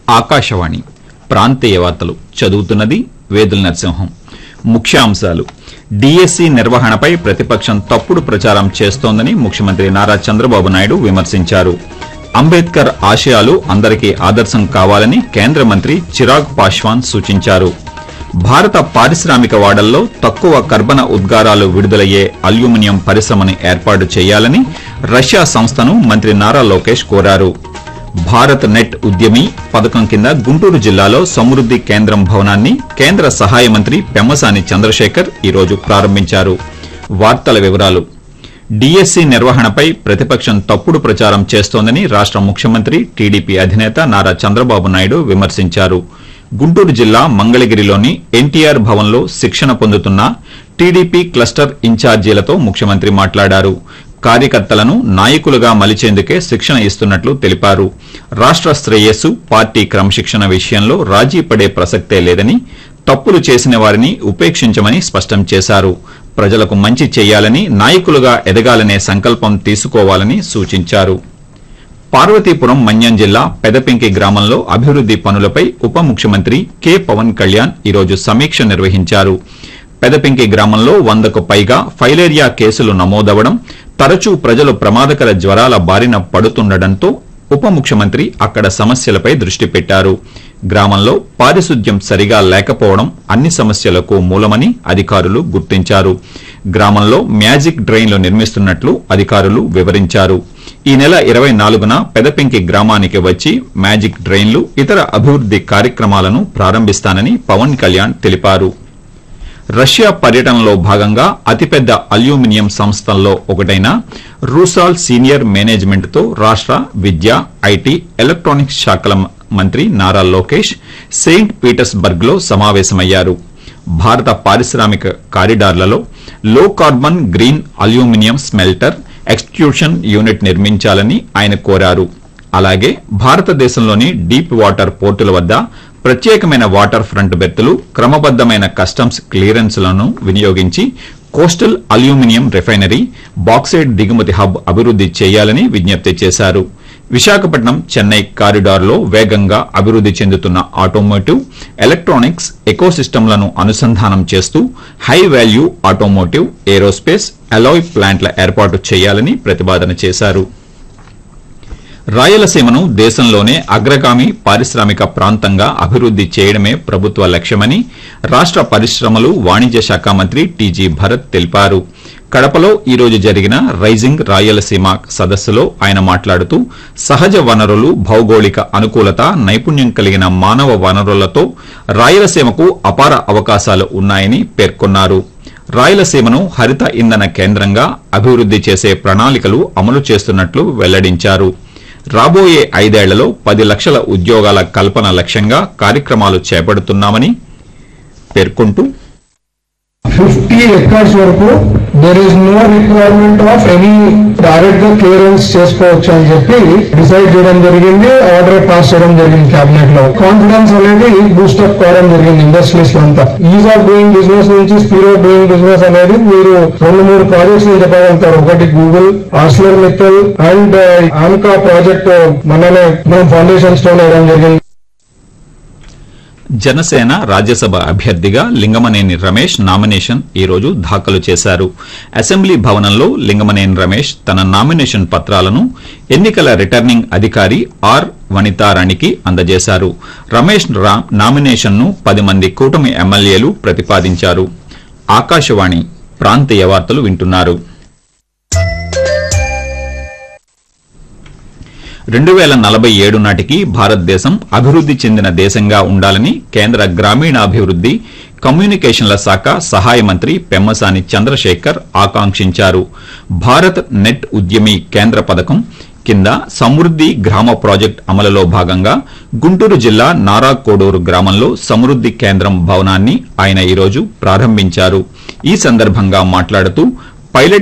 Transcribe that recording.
ఆకాశవాణి ప్రాంతీయ వార్తలు చదువుతున్నది వేదుల నరసింహం ముఖ్యాంశాలు డిఎస్సి నిర్వహణపై ప్రతిపక్షం తప్పుడు ప్రచారం చేస్తోందని ముఖ్యమంత్రి నారా చంద్రబాబు నాయుడు విమర్శించారు అంబేద్కర్ ఆశయాలు అందరికీ ఆదర్శం కావాలని కేంద్ర మంత్రి చిరాగ్ పాశ్వాన్ సూచించారు భారత పారిశ్రామిక వాడల్లో తక్కువ కర్బన ఉద్గారాలు విడుదలయ్యే అల్యూమినియం పరిశ్రమని ఏర్పాటు చేయాలని రష్యా సంస్థను మంత్రి నారా లోకేష్ కోరారు భారత్ నెట్ ఉద్యమి పథకం కింద గుంటూరు జిల్లాలో సమృద్ది కేంద్రం భవనాన్ని కేంద్ర సహాయ మంత్రి పెమ్మసాని చంద్రశేఖర్ ఈరోజు ప్రారంభించారు వార్తల వివరాలు డిఎస్సి నిర్వహణపై ప్రతిపక్షం తప్పుడు ప్రచారం చేస్తోందని రాష్ట ముఖ్యమంత్రి టీడీపీ అధినేత నారా చంద్రబాబు నాయుడు విమర్శించారు గుంటూరు జిల్లా మంగళగిరిలోని ఎన్టీఆర్ భవన్లో శిక్షణ పొందుతున్న టీడీపీ క్లస్టర్ ఇన్ఛార్జీలతో ముఖ్యమంత్రి మాట్లాడారు కార్యకర్తలను నాయకులుగా మలిచేందుకే శిక్షణ ఇస్తున్నట్లు తెలిపారు రాష్ట శ్రేయస్సు పార్టీ క్రమశిక్షణ విషయంలో రాజీ పడే ప్రసక్తే లేదని తప్పులు చేసిన వారిని ఉపేక్షించమని స్పష్టం చేశారు ప్రజలకు మంచి చేయాలని నాయకులుగా ఎదగాలనే సంకల్పం తీసుకోవాలని సూచించారు పార్వతీపురం మన్యం జిల్లా పెదపింకి గ్రామంలో అభివృద్ది పనులపై ఉప ముఖ్యమంత్రి కె పవన్ కళ్యాణ్ ఈరోజు సమీక్ష నిర్వహించారు పెదపింకి గ్రామంలో వందకు పైగా ఫైలేరియా కేసులు నమోదవడం తరచూ ప్రజలు ప్రమాదకర జ్వరాల బారిన పడుతుండటంతో ఉప ముఖ్యమంత్రి అక్కడ సమస్యలపై దృష్టి పెట్టారు గ్రామంలో పారిశుద్ధ్యం సరిగా లేకపోవడం అన్ని సమస్యలకు మూలమని అధికారులు గుర్తించారు గ్రామంలో మ్యాజిక్ డ్రైన్లు నిర్మిస్తున్నట్లు అధికారులు వివరించారు ఈ నెల ఇరవై నాలుగున పెదపింకి గ్రామానికి వచ్చి మ్యాజిక్ డ్రైన్లు ఇతర అభివృద్ది కార్యక్రమాలను ప్రారంభిస్తానని పవన్ కళ్యాణ్ తెలిపారు రష్యా పర్యటనలో భాగంగా అతిపెద్ద అల్యూమినియం సంస్థల్లో ఒకటైన రూసాల్ సీనియర్ మేనేజ్మెంట్ తో రాష్ట విద్య ఐటీ ఎలక్ట్రానిక్స్ శాఖల మంత్రి నారా లోకేష్ సెయింట్ పీటర్స్బర్గ్ లో సమావేశమయ్యారు భారత పారిశ్రామిక కారిడార్లలో low carbon green aluminium smelter extrusion unit నిర్మించాలని ఆయన కోరారు అలాగే భారతదేశంలోని డీప్ వాటర్ పోర్టుల వద్ద ప్రత్యేకమైన వాటర్ ఫ్రంట్ బెర్తులు క్రమబద్దమైన కస్టమ్స్ క్లియరెన్స్లను వినియోగించి కోస్టల్ అల్యూమినియం రిఫైనరీ బాక్సైడ్ దిగుమతి హబ్ అభివృద్ది చేయాలని విజ్ఞప్తి చేశారు విశాఖపట్నం చెన్నై కారిడార్లో వేగంగా అభివృద్ది చెందుతున్న ఆటోమోటివ్ ఎలక్ట్రానిక్స్ ఎకోసిస్టమ్లను అనుసంధానం చేస్తూ high value automotive aerospace alloy ప్లాంట్ల ఏర్పాటు చేయాలని ప్రతిపాదన చేశారు రాయలసీమను దేశంలోనే అగ్రగామి పారిశ్రామిక ప్రాంతంగా అభివృద్ది చేయడమే ప్రభుత్వ లక్ష్యమని రాష్ట పరిశ్రమలు వాణిజ్య శాఖ మంత్రి టీజీ భరత్ తెలిపారు కడపలో ఈ రోజు జరిగిన రైజింగ్ రాయలసీమ సదస్సులో ఆయన మాట్లాడుతూ సహజ వనరులు భౌగోళిక అనుకూలత నైపుణ్యం కలిగిన మానవ వనరులతో రాయలసీమకు అపార అవకాశాలు ఉన్నాయని పేర్కొన్నారు రాయలసీమను హరిత ఇంధన కేంద్రంగా అభివృద్ది చేసే ప్రణాళికలు అమలు చేస్తున్నట్లు వెల్లడించారు రాబోయే ఐదేళ్లలో పది లక్షల ఉద్యోగాల కల్పన లక్ష్యంగా కార్యక్రమాలు చేపడుతున్నామని పేర్కొంటూ 50 acres వరకు there is no requirement of any direct గా క్లియరెన్స్ చేసుకోవచ్చు అని చెప్పి డిసైడ్ చేయడం జరిగింది ఆర్డర్ పాస్ చేయడం జరిగింది కేబినెట్ లో కాన్ఫిడెన్స్ అనేది బూస్టప్ కావడం జరిగింది ఇండస్ట్రీస్ అంతా ఈజ్ ఆఫ్ డూయింగ్ బిజినెస్ నుంచి స్పీడ్ ఆఫ్ డూయింగ్ బిజినెస్ అనేది మీరు రెండు మూడు ప్రాజెక్ట్స్ ని చెప్పగలుగుతారు ఒకటి గూగుల్ ఆస్లర్ మిత్తల్ అండ్ ఆన్కా ప్రాజెక్ట్ మననే మనం ఫౌండేషన్ స్టోన్ వేయడం జరిగింది జనసేన రాజ్యసభ అభ్యర్థిగా లింగమనేని రమేష్ నామినేషన్ ఈ రోజు దాఖలు చేశారు అసెంబ్లీ భవనంలో లింగమనేని రమేష్ తన నామినేషన్ పత్రాలను ఎన్నికల రిటర్నింగ్ అధికారి ఆర్ వనితారాణికి అందజేశారు రమేష్ రా- నామినేషన్ను పది మంది కూటమి ఎమ్మెల్యేలు ప్రతిపాదించారు ఆకాశవాణి ప్రాంతీయ వార్తలు వింటున్నారు రెండు వేల నలభై ఏడు నాటికి భారతదేశం అభివృద్ది చెందిన దేశంగా ఉండాలని కేంద్ర గ్రామీణాభివృద్ది కమ్యూనికేషన్ల శాఖ సహాయ మంత్రి పెమ్మసాని చంద్రశేఖర్ ఆకాంక్షించారు భారత్ నెట్ ఉద్యమి కేంద్ర పథకం కింద సమృద్ది గ్రామ ప్రాజెక్ట్ అమలులో భాగంగా గుంటూరు జిల్లా నారాకోడూరు గ్రామంలో సమృద్ది కేంద్రం భవనాన్ని ఆయన ఈరోజు ప్రారంభించారు ఈ సందర్భంగా మాట్లాడుతూ పైలట్